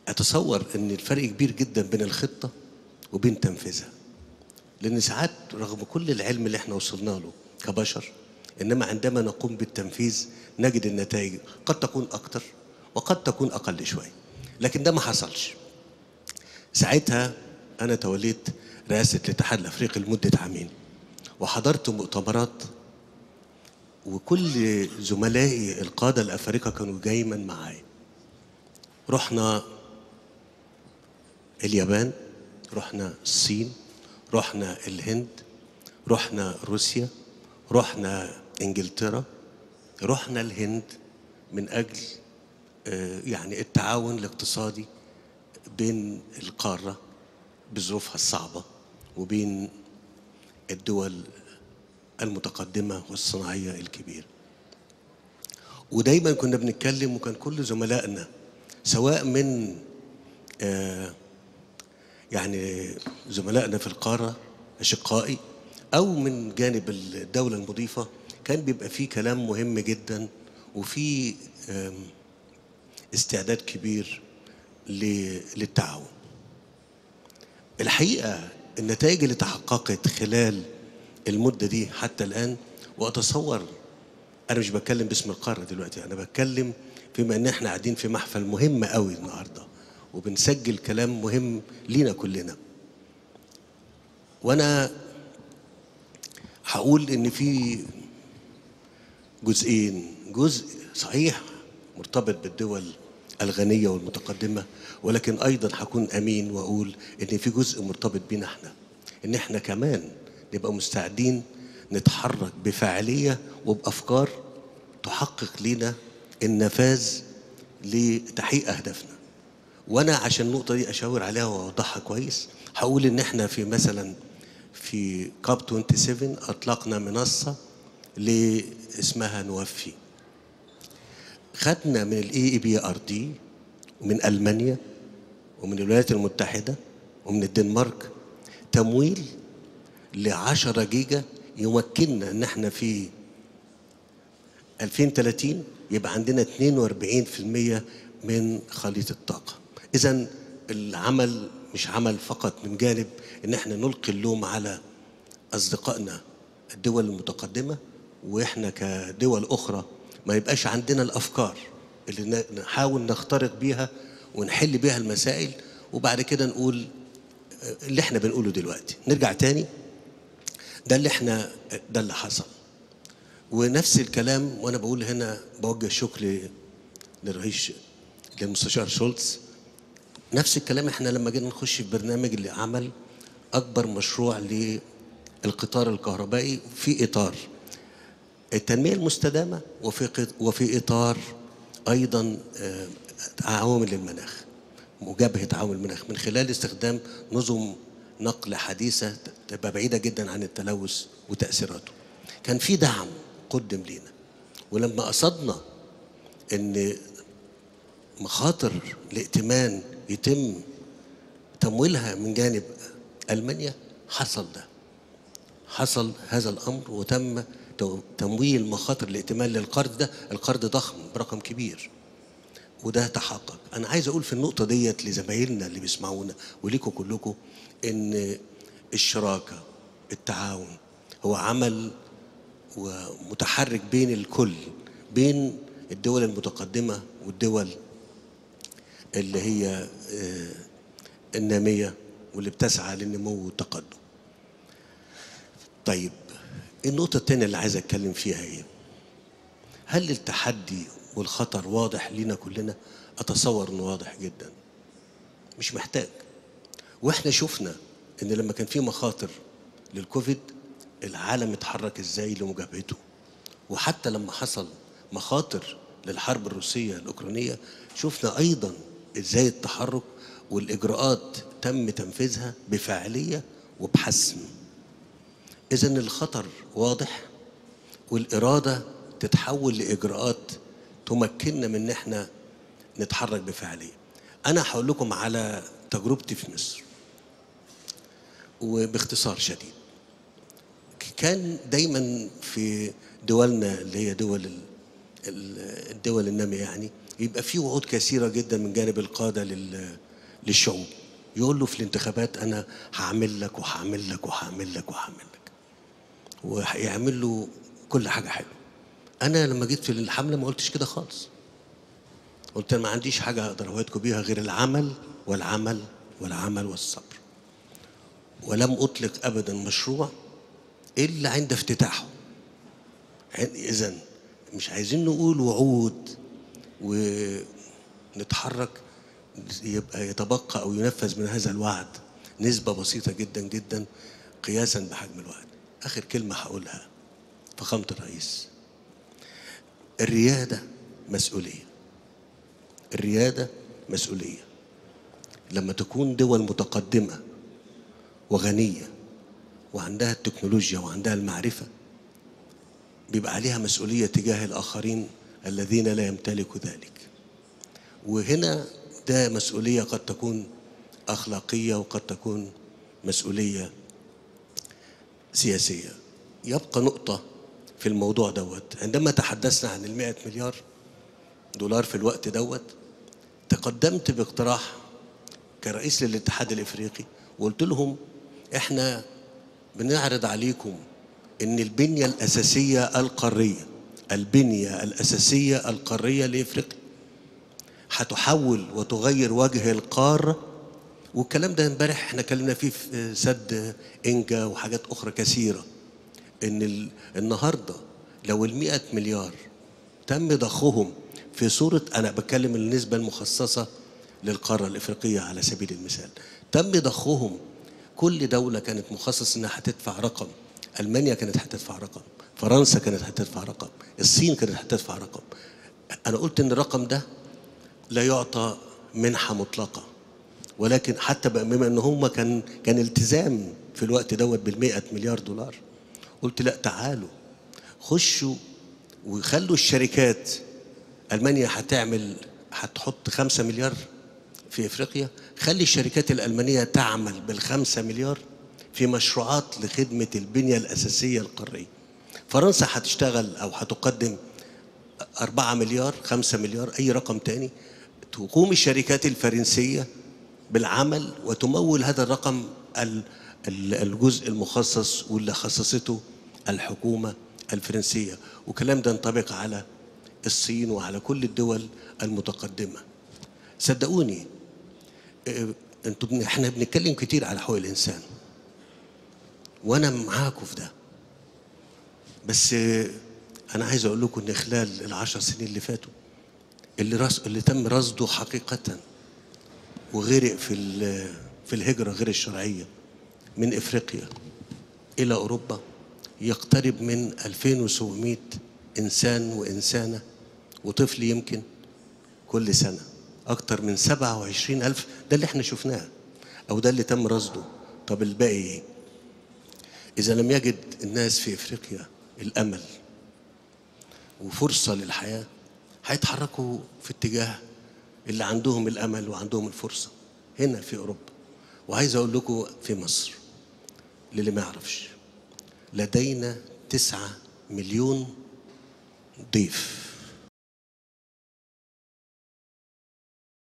اتصور ان الفرق كبير جدا بين الخطه وبين تنفيذها لان ساعات رغم كل العلم اللي احنا وصلنا له كبشر انما عندما نقوم بالتنفيذ نجد النتائج قد تكون اكتر وقد تكون اقل شويه لكن ده ما حصلش ساعتها انا توليت رئاسه الاتحاد الافريقي لمده عامين وحضرت مؤتمرات وكل زملائي القاده الافارقه كانوا دايما معايا رحنا اليابان رحنا الصين رحنا الهند رحنا روسيا رحنا انجلترا رحنا الهند من اجل آه، يعني التعاون الاقتصادي بين القاره بظروفها الصعبه وبين الدول المتقدمه والصناعيه الكبيره ودايما كنا بنتكلم وكان كل زملائنا سواء من آه، يعني زملائنا في القارة أشقائي أو من جانب الدولة المضيفة كان بيبقى فيه كلام مهم جدا وفي آم، استعداد كبير ل- للتعاون الحقيقة النتائج اللي تحققت خلال المدة دي حتى الآن وأتصور أنا مش بتكلم باسم القارة دلوقتي أنا بتكلم فيما إن إحنا قاعدين في محفل مهم قوي النهاردة وبنسجل كلام مهم لينا كلنا وأنا هقول إن في جزئين جزء صحيح مرتبط بالدول الغنية والمتقدمة ولكن أيضا هكون أمين وأقول إن في جزء مرتبط بينا إحنا إن إحنا كمان نبقى مستعدين نتحرك بفاعلية وبأفكار تحقق لنا النفاذ لتحقيق أهدافنا وأنا عشان النقطة دي أشاور عليها وأوضحها كويس هقول إن إحنا في مثلا في كاب 27 أطلقنا منصة اللي اسمها نوفي خدنا من الاي اي بي ار دي ومن المانيا ومن الولايات المتحده ومن الدنمارك تمويل ل 10 جيجا يمكننا ان احنا في 2030 يبقى عندنا 42% من خليط الطاقه اذا العمل مش عمل فقط من جانب ان احنا نلقي اللوم على اصدقائنا الدول المتقدمه واحنا كدول اخرى ما يبقاش عندنا الافكار اللي ن- نحاول نخترق بيها ونحل بيها المسائل وبعد كده نقول آه، اللي احنا بنقوله دلوقتي نرجع تاني ده اللي احنا ده اللي حصل ونفس الكلام وانا بقول هنا بوجه شكر للرئيس للمستشار شولتز نفس الكلام احنا لما جينا نخش في برنامج اللي عمل اكبر مشروع للقطار الكهربائي في اطار التنميه المستدامه وفي قط- وفي اطار ايضا آه، عوامل المناخ مجابهه عوامل المناخ من خلال استخدام نظم نقل حديثه تبقى بعيده جدا عن التلوث وتاثيراته كان في دعم قدم لينا ولما قصدنا ان مخاطر الائتمان يتم تمويلها من جانب المانيا حصل ده حصل هذا الامر وتم تو- تمويل مخاطر الائتمان للقرض ده القرض ضخم برقم كبير وده تحقق انا عايز اقول في النقطه ديت لزمايلنا اللي بيسمعونا وليكم كلكم ان الشراكه التعاون هو عمل ومتحرك بين الكل بين الدول المتقدمه والدول اللي هي آه، الناميه واللي بتسعى للنمو والتقدم طيب النقطة التانية اللي عايز أتكلم فيها إيه؟ هل التحدي والخطر واضح لينا كلنا؟ أتصور إنه واضح جدا. مش محتاج. وإحنا شفنا إن لما كان في مخاطر للكوفيد العالم اتحرك إزاي لمجابهته. وحتى لما حصل مخاطر للحرب الروسية الأوكرانية شفنا أيضا إزاي التحرك والإجراءات تم تنفيذها بفاعلية وبحسم. إذا الخطر واضح والإرادة تتحول لإجراءات تمكننا من إن إحنا نتحرك بفاعلية. أنا هقول لكم على تجربتي في مصر. وباختصار شديد. كان دايما في دولنا اللي هي دول ال- ال- الدول النامية يعني يبقى في وعود كثيره جدا من جانب القاده لل للشعوب يقول له في الانتخابات انا هعمل لك وهعمل لك وهعمل لك وهعمل لك ويعمل له كل حاجه حلوه انا لما جيت في الحمله ما قلتش كده خالص قلت انا ما عنديش حاجه اقدر اوعدكم بيها غير العمل والعمل والعمل والصبر ولم اطلق ابدا مشروع الا عند افتتاحه اذا مش عايزين نقول وعود ونتحرك يبقى يتبقى او ينفذ من هذا الوعد نسبه بسيطه جدا جدا قياسا بحجم الوعد اخر كلمه هقولها فخامه الرئيس الرياده مسؤوليه الرياده مسؤوليه لما تكون دول متقدمه وغنيه وعندها التكنولوجيا وعندها المعرفه بيبقى عليها مسؤوليه تجاه الاخرين الذين لا يمتلكوا ذلك وهنا ده مسؤوليه قد تكون اخلاقيه وقد تكون مسؤوليه سياسيه يبقى نقطه في الموضوع دوت عندما تحدثنا عن المئة مليار دولار في الوقت دوت تقدمت باقتراح كرئيس للاتحاد الافريقي وقلت لهم احنا بنعرض عليكم ان البنيه الاساسيه القاريه البنيه الاساسيه القاريه لافريقيا هتحول وتغير وجه القاره والكلام ده امبارح احنا اتكلمنا فيه في سد انجا وحاجات اخرى كثيره ان ال... النهارده لو ال مليار تم ضخهم في صوره انا بتكلم النسبه المخصصه للقاره الافريقيه على سبيل المثال تم ضخهم كل دوله كانت مخصص انها هتدفع رقم المانيا كانت هتدفع رقم فرنسا كانت هتدفع رقم الصين كانت هتدفع رقم انا قلت ان الرقم ده لا يعطى منحه مطلقه ولكن حتى بما ان هم كان كان التزام في الوقت دوت بال مليار دولار قلت لا تعالوا خشوا وخلوا الشركات المانيا هتعمل هتحط خمسة مليار في افريقيا خلي الشركات الالمانيه تعمل بالخمسة مليار في مشروعات لخدمه البنيه الاساسيه القاريه فرنسا هتشتغل او هتقدم أربعة مليار خمسة مليار أي رقم تاني تقوم الشركات الفرنسية بالعمل وتمول هذا الرقم الجزء المخصص واللي خصصته الحكومة الفرنسية وكلام ده ينطبق على الصين وعلى كل الدول المتقدمة صدقوني انتوا احنا بنتكلم كتير على حقوق الانسان وانا معاكم في ده بس انا عايز اقول لكم ان خلال العشر سنين اللي فاتوا اللي رص اللي تم رصده حقيقه وغرق في في الهجره غير الشرعيه من افريقيا الى اوروبا يقترب من 2700 انسان وانسانه وطفل يمكن كل سنه اكتر من 27 الف ده اللي احنا شفناه او ده اللي تم رصده طب الباقي ايه اذا لم يجد الناس في افريقيا الامل وفرصه للحياه هيتحركوا في اتجاه اللي عندهم الامل وعندهم الفرصه هنا في اوروبا وعايز اقول لكم في مصر للي ما يعرفش لدينا تسعة مليون ضيف